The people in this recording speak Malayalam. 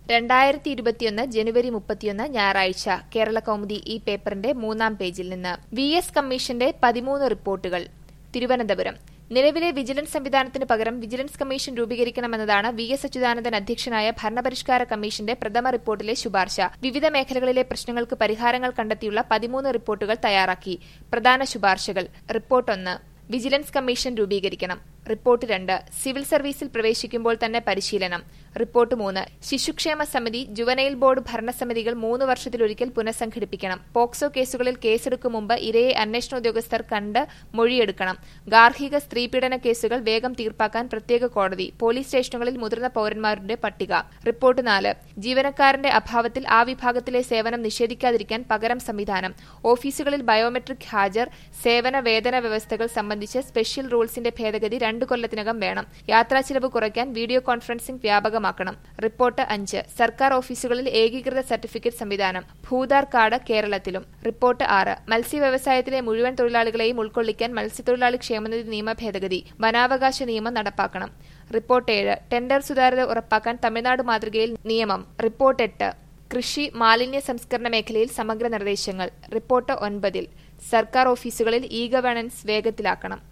രണ്ടായിരത്തി ഇരുപത്തിയൊന്ന് ജനുവരി മുപ്പത്തിയൊന്ന് ഞായറാഴ്ച കേരള കൗമുദി ഈ പേപ്പറിന്റെ മൂന്നാം പേജിൽ നിന്ന് വി എസ് കമ്മീഷന്റെ പതിമൂന്ന് റിപ്പോർട്ടുകൾ തിരുവനന്തപുരം നിലവിലെ വിജിലൻസ് സംവിധാനത്തിന് പകരം വിജിലൻസ് കമ്മീഷൻ രൂപീകരിക്കണമെന്നതാണ് വി എസ് അച്യുതാനന്ദൻ അധ്യക്ഷനായ ഭരണപരിഷ്കാര കമ്മീഷന്റെ പ്രഥമ റിപ്പോർട്ടിലെ ശുപാർശ വിവിധ മേഖലകളിലെ പ്രശ്നങ്ങൾക്ക് പരിഹാരങ്ങൾ കണ്ടെത്തിയുള്ള പതിമൂന്ന് റിപ്പോർട്ടുകൾ തയ്യാറാക്കി പ്രധാന ശുപാർശകൾ റിപ്പോർട്ട് ഒന്ന് വിജിലൻസ് കമ്മീഷൻ രൂപീകരിക്കണം റിപ്പോർട്ട് രണ്ട് സിവിൽ സർവീസിൽ പ്രവേശിക്കുമ്പോൾ തന്നെ പരിശീലനം റിപ്പോർട്ട് മൂന്ന് ശിശുക്ഷേമ സമിതി ജുവനൈൽ ബോർഡ് ഭരണസമിതികൾ മൂന്ന് വർഷത്തിലൊരിക്കൽ പുനഃസംഘടിപ്പിക്കണം പോക്സോ കേസുകളിൽ കേസെടുക്കും മുമ്പ് ഇരയെ അന്വേഷണ ഉദ്യോഗസ്ഥർ കണ്ട് മൊഴിയെടുക്കണം ഗാർഹിക സ്ത്രീപീഡന കേസുകൾ വേഗം തീർപ്പാക്കാൻ പ്രത്യേക കോടതി പോലീസ് സ്റ്റേഷനുകളിൽ മുതിർന്ന പൌരന്മാരുടെ പട്ടിക റിപ്പോർട്ട് നാല് ജീവനക്കാരന്റെ അഭാവത്തിൽ ആ വിഭാഗത്തിലെ സേവനം നിഷേധിക്കാതിരിക്കാൻ പകരം സംവിധാനം ഓഫീസുകളിൽ ബയോമെട്രിക് ഹാജർ സേവന വേതന വ്യവസ്ഥകൾ സംബന്ധിച്ച് സ്പെഷ്യൽ റൂൾസിന്റെ ഭേദഗതി രണ്ടു കൊല്ലത്തിനകം വേണം യാത്രാ ചിലവ് കുറയ്ക്കാൻ വീഡിയോ കോൺഫറൻസിംഗ് വ്യാപകമാക്കണം റിപ്പോർട്ട് അഞ്ച് സർക്കാർ ഓഫീസുകളിൽ ഏകീകൃത സർട്ടിഫിക്കറ്റ് സംവിധാനം ഭൂതാർ കാർഡ് കേരളത്തിലും റിപ്പോർട്ട് ആറ് മത്സ്യ വ്യവസായത്തിലെ മുഴുവൻ തൊഴിലാളികളെയും ഉൾക്കൊള്ളിക്കാൻ മത്സ്യത്തൊഴിലാളി ക്ഷേമനിധി നിയമ ഭേദഗതി വനാവകാശ നിയമം നടപ്പാക്കണം റിപ്പോർട്ട് ഏഴ് ടെൻഡർ സുതാര്യത ഉറപ്പാക്കാൻ തമിഴ്നാട് മാതൃകയിൽ നിയമം റിപ്പോർട്ട് എട്ട് കൃഷി മാലിന്യ സംസ്കരണ മേഖലയിൽ സമഗ്ര നിർദ്ദേശങ്ങൾ റിപ്പോർട്ട് ഒൻപതിൽ സർക്കാർ ഓഫീസുകളിൽ ഇ ഗവേണൻസ് വേഗത്തിലാക്കണം